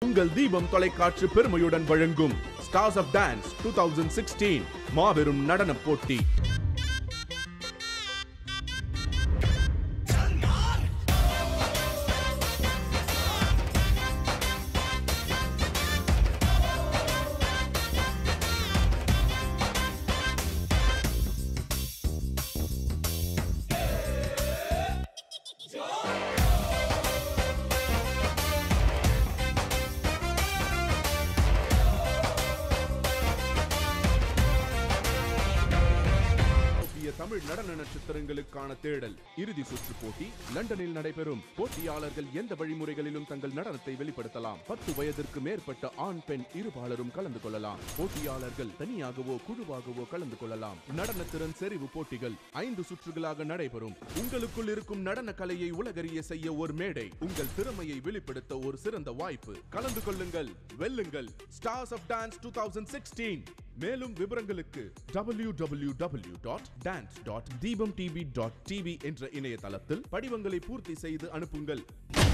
உங்கள் தீபம் தொலைக்காட்சி பெருமையுடன் வழங்கும் stars of dance two thousand sixteen மாபெரும் நடனப் போட்டி புதிய தமிழ் நடன நட்சத்திரங்களுக்கான தேடல் இறுதி சுற்று போட்டி லண்டனில் நடைபெறும் போட்டியாளர்கள் எந்த வழிமுறைகளிலும் தங்கள் நடனத்தை வெளிப்படுத்தலாம் பத்து வயதிற்கு மேற்பட்ட ஆண் பெண் இருபாலரும் கலந்து கொள்ளலாம் போட்டியாளர்கள் தனியாகவோ குழுவாகவோ கலந்து கொள்ளலாம் நடனத்திறன் செறிவு போட்டிகள் ஐந்து சுற்றுகளாக நடைபெறும் உங்களுக்குள் இருக்கும் நடன கலையை உலகறிய செய்ய ஒரு மேடை உங்கள் திறமையை வெளிப்படுத்த ஒரு சிறந்த வாய்ப்பு கலந்து கொள்ளுங்கள் வெல்லுங்கள் stars of dance two thousand sixteen மேலும் விவரங்களுக்கு www.dance.deebamtv.tv dot dance dot Deepam TV dot TV என்ற இணையதளத்தில் படிவங்களை பூர்த்தி செய்து அனுப்புங்கள்